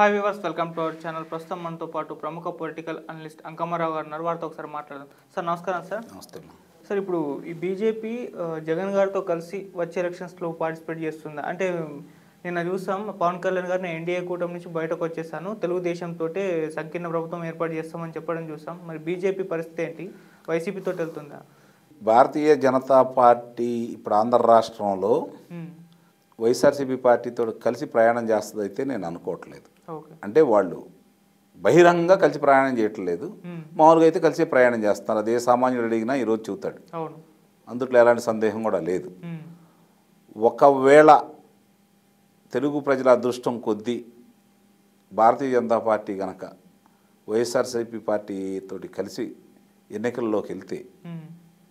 Hi viewers welcome to our channel ప్రస్తుతం మనతో పాటు ప్రముఖ పొలిటికల్ అనలిస్ట్ అంకమ్మరావు గారు ఉన్నారు వారితో ఒకసారి మాట్లాడదాం సార్ నమస్కారం సార్ నమస్తే అమ్మా. సార్ ఇప్పుడు ఈ బీజేపీ ఆ, జగన్ గారితో కలిసి వచ్చే ఎలక్షన్స్లో పార్టిసిపేట్ చేస్తుందా అంటే నిన్న చూసాం పవన్ కళ్యాణ్ గారిని ఎన్డీఏ కూటమి నుంచి బయటకు వచ్చేసాను తెలుగుదేశంతో సంకీర్ణ ప్రభుత్వం ఏర్పాటు చేస్తామని చెప్పడం చూసాం మరి బీజేపీ పరిస్థితి ఏంటి వైసీపీతో వెళ్తుందా భారతీయ జనతా పార్టీ ఇప్పుడు ఆంధ్ర రాష్ట్రంలో ఉమ్, వైఎస్ఆర్సీపీ పార్టీతో కలిసి ప్రయాణం చేస్తుంది అయితే నేను అనుకోవట్లేదు ఓకే అంటే వాళ్ళు బహిరంగంగా కలిసి ప్రయాణం చేయట్లేదు ఉమ్, మామూలుగా అయితే కలిసి ప్రయాణం చేస్తున్నారు అదే సామాన్యుడు అడిగినా ఈరోజు చెబుతాడు అవును అందుట్లో ఎలాంటి సందేహం కూడా లేదు ఉమ్, ఒకవేళ తెలుగు ప్రజల అదృష్టం కొద్దీ భారతీయ జనతా పార్టీ గనక వైఎస్ఆర్సీపీ పార్టీతోటి కలిసి ఎన్నికల్లోకి వెళ్తే ఉమ్,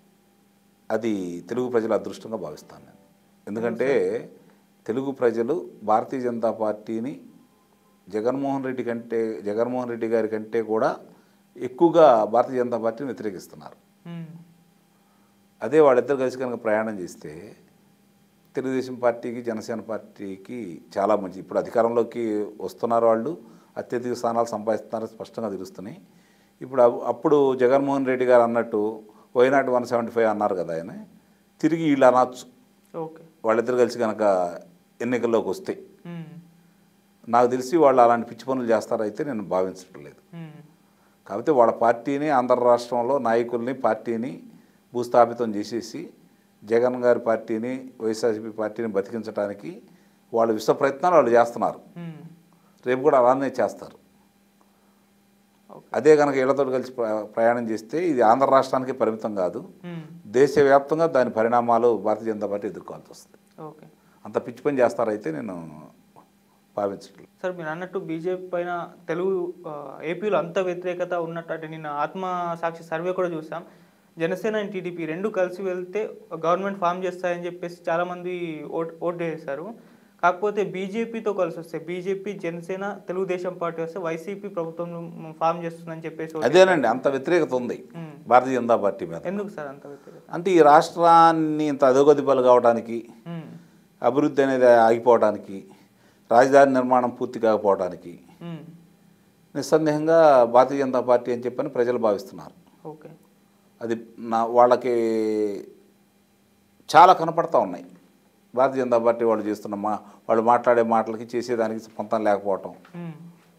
అది తెలుగు ప్రజల అదృష్టంగా భావిస్తాను నేను ఎందుకంటే తెలుగు ప్రజలు భారతీయ జనతా పార్టీని జగన్మోహన్ రెడ్డి కంటే జగన్మోహన్ రెడ్డి గారి కంటే కూడా ఎక్కువగా భారతీయ జనతా పార్టీని వ్యతిరేకిస్తున్నారు ఉమ్, అదే వాళ్ళిద్దరు కలిసి కనుక ప్రయాణం చేస్తే తెలుగుదేశం పార్టీకి జనసేన పార్టీకి చాలా మంచి ఇప్పుడు అధికారంలోకి వస్తున్నారు వాళ్ళు అత్యధిక స్థానాలు సంపాదిస్తున్నారు స్పష్టంగా తెలుస్తున్నాయి ఇప్పుడు అప్- అప్పుడు జగన్మోహన్ రెడ్డి గారు అన్నట్టు వైనాట్ వన్ సెవెంటీ ఫైవ్ అన్నారు కదా ఆయన తిరిగి వీళ్ళు అనొచ్చు ఓకే వాళ్ళిద్దరు కలిసి కనుక ఎన్నికల్లోకి వస్తే ఉమ్, నాకు తెలిసి వాళ్ళు అలాంటి పిచ్చి పనులు చేస్తారైతే నేను భావించడం లేదు ఉమ్, కాకపోతే వాళ్ళ పార్టీని ఆంధ్ర రాష్ట్రంలో నాయకుల్ని పార్టీని భూస్థాపితం చేసేసి జగన్ గారి పార్టీని వైఎస్ఆర్సీపీ పార్టీని బతికించడానికి వాళ్ళు విశ్వ ప్రయత్నాలు వాళ్ళు చేస్తున్నారు ఉమ్, రేపు కూడా అలానే చేస్తారు ఓకే. అదే కనుక ఇళ్లతో కలిసి ప్ర- ప్రయాణం చేస్తే ఇది ఆంధ్ర రాష్ట్రానికి పరిమితం కాదు ఉమ్, దేశవ్యాప్తంగా దాని పరిణామాలు భారతీయ జనతా పార్టీ ఎదుర్కోవాల్సి వస్తుంది ఓకే అంత పిచ్చి పని చేస్తారైతే నేను భావించట్లేదు సార్ మీరు అన్నట్టు బీజేపీ పైన తెలుగు ఆ, ఏపీలో అంత వ్యతిరేకత ఉన్నట్టు అంటే నిన్న ఆత్మ సాక్షి సర్వే కూడా చూసాం జనసేన అండ్ టీడీపీ రెండు కలిసి వెళ్తే గవర్నమెంట్ ఫామ్ చేస్తాయని చెప్పేసి చాలామంది ఓట్ ఓట్ వేశారు కాకపోతే బీజేపీతో కలిసి వస్తే బీజేపీ జనసేన తెలుగుదేశం పార్టీ వస్తే వైసీపీ ప్రభుత్వం ఫామ్ చేస్తుందని చెప్పేసి ఓట్ అదేనండి అంత వ్యతిరేకత ఉంది ఉమ్. భారతీయ జనతా పార్టీ మీద ఎందుకు సార్ అంత వ్యతిరేకత అంటే ఈ రాష్ట్రాన్ని ఇంత అధోగతిపాలు కావడానికి ఉమ్, అభివృద్ధి అనేది ఆగిపోవడానికి రాజధాని నిర్మాణం పూర్తి కాకపోవడానికి ఉమ్, నిస్సందేహంగా భారతీయ జనతా పార్టీ అని చెప్పని ప్రజలు భావిస్తున్నారు ఓకే అది నా వాళ్ళకి చాలా కనపడతా ఉన్నాయి భారతీయ జనతా పార్టీ వాళ్ళు చేస్తున్న మా వాళ్ళు మాట్లాడే మాటలకి చేసేదానికి పొంతం లేకపోవటం ఉమ్,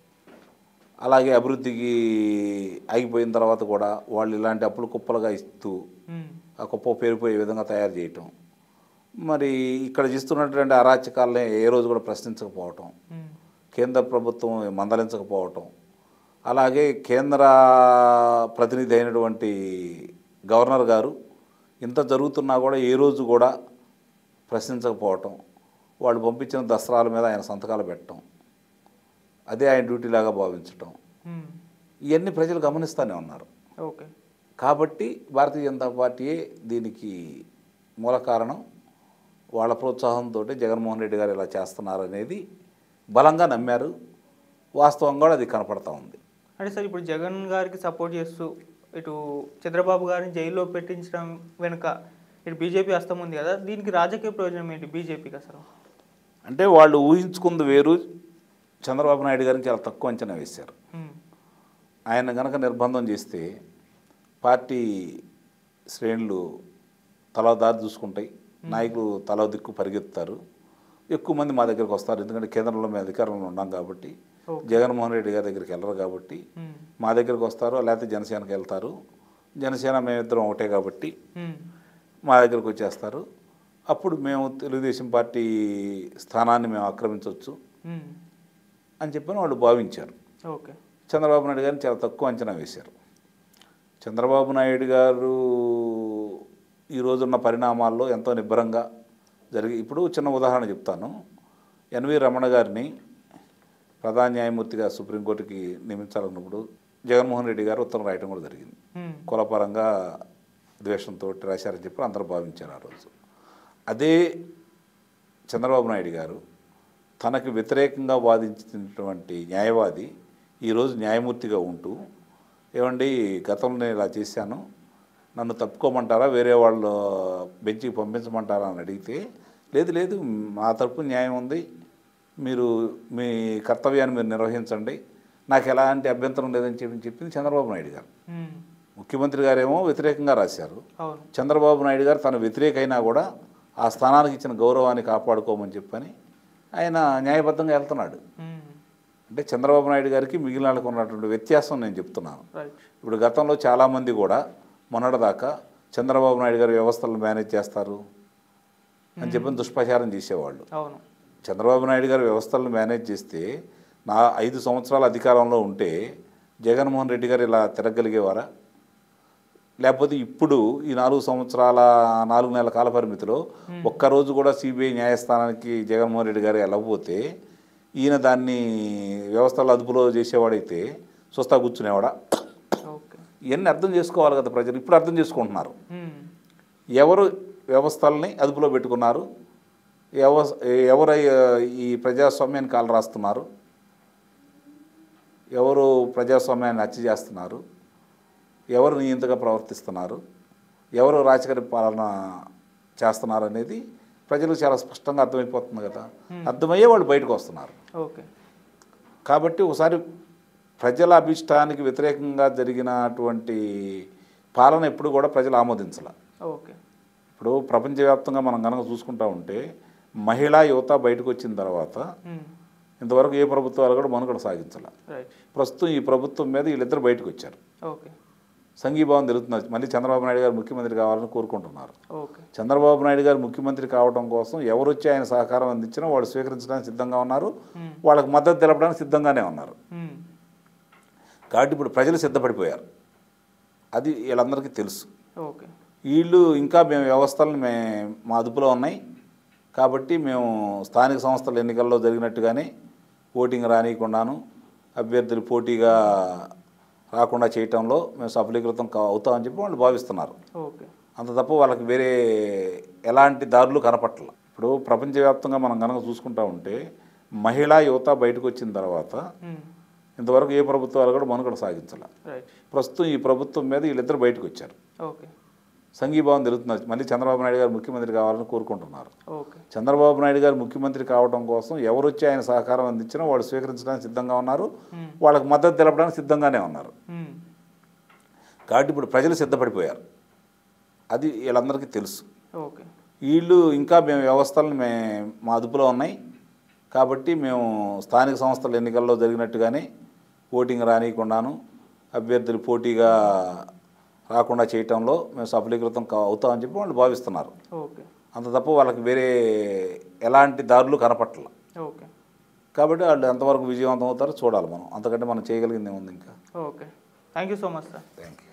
అలాగే అభివృద్ధికి ఆగిపోయిన తర్వాత కూడా వాళ్ళు ఇలాంటి అప్పులు కుప్పలుగా ఇస్తూ ఉమ్, ఆ కుప్ప పేరిపోయే విధంగా తయారు చేయటం మరి ఇక్కడ చేస్తున్నటువంటి అరాచకాలని ఏ రోజు కూడా ప్రశ్నించకపోవటం ఉమ్, కేంద్ర ప్రభుత్వం మందలించకపోవటం అలాగే కేంద్ర ప్రతినిధి అయినటువంటి గవర్నర్ గారు ఇంత జరుగుతున్నా కూడా ఏ రోజు కూడా ప్రశ్నించకపోవటం వాళ్ళు పంపించిన దసరాల మీద ఆయన సంతకాలు పెట్టడం అదే ఆయన డ్యూటీ లాగా భావించటం ఉమ్, ఇవన్నీ ప్రజలు గమనిస్తూనే ఉన్నారు ఓకే కాబట్టి భారతీయ జనతా పార్టీయే దీనికి మూల కారణం వాళ్ళ ప్రోత్సాహంతో జగన్మోహన్ రెడ్డి గారు ఇలా చేస్తున్నారు అనేది బలంగా నమ్మారు వాస్తవం కూడా అది కనపడతా ఉంది అంటే సార్ ఇప్పుడు జగన్ గారికి సపోర్ట్ చేస్తూ ఇటు చంద్రబాబు గారిని జైల్లో పెట్టించడం వెనుక ఇటు బీజేపీ హస్తం ఉంది కదా దీనికి రాజకీయ ప్రయోజనం ఏంటి బీజేపీకి అసలు అంటే వాళ్ళు ఊహించుకుంది వేరు చంద్రబాబు నాయుడు గారిని చాలా తక్కువ అంచనా వేశారు ఉమ్, ఆయన గనక నిర్బంధం చేస్తే పార్టీ శ్రేణులు తల దారి చూసుకుంటాయి నాయకులు తల దిక్కు పరిగెత్తుతారు ఎక్కువ మంది మా దగ్గరికి వస్తారు ఎందుకంటే కేంద్రంలో మేము అధికారంలో ఉన్నాం కాబట్టి ఓకే. జగన్మోహన్ రెడ్డి గారి దగ్గరికి వెళ్ళరు కాబట్టి ఉమ్, మా దగ్గరికి వస్తారు లేకపోతే జనసేనకి వెళ్తారు జనసేన మేమిద్దరం ఒకటే కాబట్టి ఉమ్, మా దగ్గరికి వచ్చేస్తారు అప్పుడు మేము తెలుగుదేశం పార్టీ స్థానాన్ని మేము ఆక్రమించవచ్చు ఉమ్, అని చెప్పని వాళ్ళు భావించారు ఓకే చంద్రబాబు నాయుడు గారిని చాలా తక్కువ అంచనా వేశారు చంద్రబాబు నాయుడు గారు ఈ రోజున్న పరిణామాల్లో ఎంతో నిబ్బరంగా జరిగి ఇప్పుడు చిన్న ఉదాహరణ చెప్తాను ఎన్వి రమణ గారిని ప్రధాన న్యాయమూర్తిగా సుప్రీంకోర్టుకి నియమించాలన్నప్పుడు జగన్మోహన్ రెడ్డి గారు ఉత్తరం రాయటం కూడా జరిగింది ఉమ్, కులపరంగా ద్వేషంతో రాశారని చెప్పి అందరూ భావించారు ఆ రోజు అదే చంద్రబాబు నాయుడు గారు తనకు వ్యతిరేకంగా వాదించినటువంటి న్యాయవాది ఈరోజు న్యాయమూర్తిగా ఉంటూ ఏమండి గతంలో నేను ఇలా చేశాను నన్ను తప్పుకోమంటారా వేరే వాళ్ళు బెంచ్కి పంపించమంటారా అని అడిగితే లేదు లేదు మా తరపు న్యాయం ఉంది మీరు మీ కర్తవ్యాన్ని మీరు నిర్వహించండి నాకు ఎలాంటి అభ్యంతరం లేదని చెప్పి చెప్పింది చంద్రబాబు నాయుడు గారు ఉమ్, ముఖ్యమంత్రి గారేమో వ్యతిరేకంగా రాశారు అవును చంద్రబాబు నాయుడు గారు తన వ్యతిరేకైనా కూడా ఆ స్థానానికి ఇచ్చిన గౌరవాన్ని కాపాడుకోమని చెప్పని ఆయన న్యాయబద్ధంగా వెళ్తున్నాడు ఉమ్, అంటే చంద్రబాబు నాయుడు గారికి మిగిలిన వాళ్ళకి ఉన్నటువంటి వ్యత్యాసం నేను చెప్తున్నాను రైట్ ఇప్పుడు గతంలో చాలామంది కూడా మొన్నటిదాకా చంద్రబాబు నాయుడు గారు వ్యవస్థలను మేనేజ్ చేస్తారు అని చెప్పని దుష్ప్రచారం చేసేవాళ్ళు అవును చంద్రబాబు నాయుడు గారు వ్యవస్థలను మేనేజ్ చేస్తే నా ఐదు సంవత్సరాల అధికారంలో ఉంటే జగన్మోహన్ రెడ్డి గారు ఇలా తిరగలిగేవారా లేకపోతే ఇప్పుడు ఈ నాలుగు సంవత్సరాల నాలుగు నెలల కాల పరిమితిలో ఒక్కరోజు కూడా సిబిఐ న్యాయస్థానానికి జగన్మోహన్ రెడ్డి గారు వెళ్ళకపోతే ఈయన దాన్ని వ్యవస్థల అదుపులో చేసేవాడైతే చూస్తా కూర్చునేవాడా ఓకే ఇవన్నీ అర్థం చేసుకోవాలి కదా ప్రజలు ఇప్పుడు అర్థం చేసుకుంటున్నారు ఉమ్, ఎవరు వ్యవస్థల్ని అదుపులో పెట్టుకున్నారు ఎవ ఎవరు ఈ ప్రజాస్వామ్యాన్ని కాలు రాస్తున్నారు ఎవరు ప్రజాస్వామ్యాన్ని హత్య చేస్తున్నారు ఎవరు నియంతగా ప్రవర్తిస్తున్నారు ఎవరు రాజకీయ పాలన చేస్తున్నారు అనేది ప్రజలకు చాలా స్పష్టంగా అర్థమైపోతుంది కదా అర్థమయ్యే వాళ్ళు బయటకు వస్తున్నారు ఓకే కాబట్టి ఒకసారి ప్రజల అభిష్టానికి వ్యతిరేకంగా జరిగినటువంటి పాలన ఎప్పుడు కూడా ప్రజలు ఆమోదించాల ఓకే ఇప్పుడు ప్రపంచవ్యాప్తంగా మనం కనుక చూసుకుంటా ఉంటే మహిళా యువత బయటకు వచ్చిన తర్వాత ఉమ్, ఇంతవరకు ఏ ప్రభుత్వాలు కూడా మనుగడ సాగించాల రైట్ ప్రస్తుతం ఈ ప్రభుత్వం మీద వీళ్ళిద్దరు బయటకు వచ్చారు ఓకే సంఘీభావం తెలుస్తున్నారు మళ్ళీ చంద్రబాబు నాయుడు గారు ముఖ్యమంత్రి కావాలని కోరుకుంటున్నారు ఓకే చంద్రబాబు నాయుడు గారు ముఖ్యమంత్రి కావడం కోసం ఎవరు వచ్చి ఆయన సహకారం అందించినా వాళ్ళు స్వీకరించడానికి సిద్ధంగా ఉన్నారు ఉమ్, వాళ్ళకి మద్దతు తెలపడానికి సిద్ధంగానే ఉన్నారు ఉమ్, కాబట్టి ఇప్పుడు ప్రజలు సిద్ధపడిపోయారు అది వీళ్ళందరికీ తెలుసు ఓకే వీళ్ళు ఇంకా మేము వ్యవస్థలను మే మా అదుపులో ఉన్నాయి కాబట్టి మేము స్థానిక సంస్థల ఎన్నికల్లో జరిగినట్టుగానే ఓటింగ్ రానియకుండాను అభ్యర్థులు పోటీగా రాకుండా చేయటంలో మేము సఫలీకృతం కా- అవుతామని చెప్పి వాళ్ళు భావిస్తున్నారు ఓకే అంత తప్ప వాళ్ళకి వేరే ఎలాంటి దారులు కనపట్ల ఇప్పుడు ప్రపంచవ్యాప్తంగా మనం కనుక చూసుకుంటా ఉంటే మహిళా యువత బయటకు వచ్చిన తర్వాత ఉమ్, ఇంతవరకు ఏ ప్రభుత్వాలు కూడా మనుగడ సాగించాల రైట్ ప్రస్తుతం ఈ ప్రభుత్వం మీద వీళ్ళిద్దరు బయటకు వచ్చారు ఓకే సంఘీభావం తెలుస్తున్నారు మళ్ళీ చంద్రబాబు నాయుడు గారు ముఖ్యమంత్రి కావాలని కోరుకుంటున్నారు ఓకే చంద్రబాబు నాయుడు గారు ముఖ్యమంత్రి కావడం కోసం ఎవరు వచ్చి ఆయన సహకారం అందించినా వాళ్ళు స్వీకరించడానికి సిద్ధంగా ఉన్నారు ఉమ్, వాళ్ళకి మద్దతు తెలపడానికి సిద్ధంగానే ఉన్నారు ఉమ్, కాబట్టి ఇప్పుడు ప్రజలు సిద్ధపడిపోయారు అది వీళ్ళందరికీ తెలుసు ఓకే వీళ్ళు ఇంకా మేము వ్యవస్థలను మే మా అదుపులో ఉన్నాయి కాబట్టి మేము స్థానిక సంస్థల ఎన్నికల్లో జరిగినట్టుగానే ఓటింగ్ రానియకుండాను అభ్యర్థులు పోటీగా రాకుండా చేయటంలో మేము సఫలీకృతం కా- అవుతామని చెప్పి వాళ్ళు భావిస్తున్నారు ఓకే అంత తప్ప వాళ్ళకి వేరే ఎలాంటి దారులు కనపట్ల ఓకే కాబట్టి వాళ్ళు ఎంతవరకు విజయవంతం అవుతారో చూడాలి మనం అంతకంటే మనం చేయగలిగింది ఏముంది ఇంకా okay thank you so much sir thank you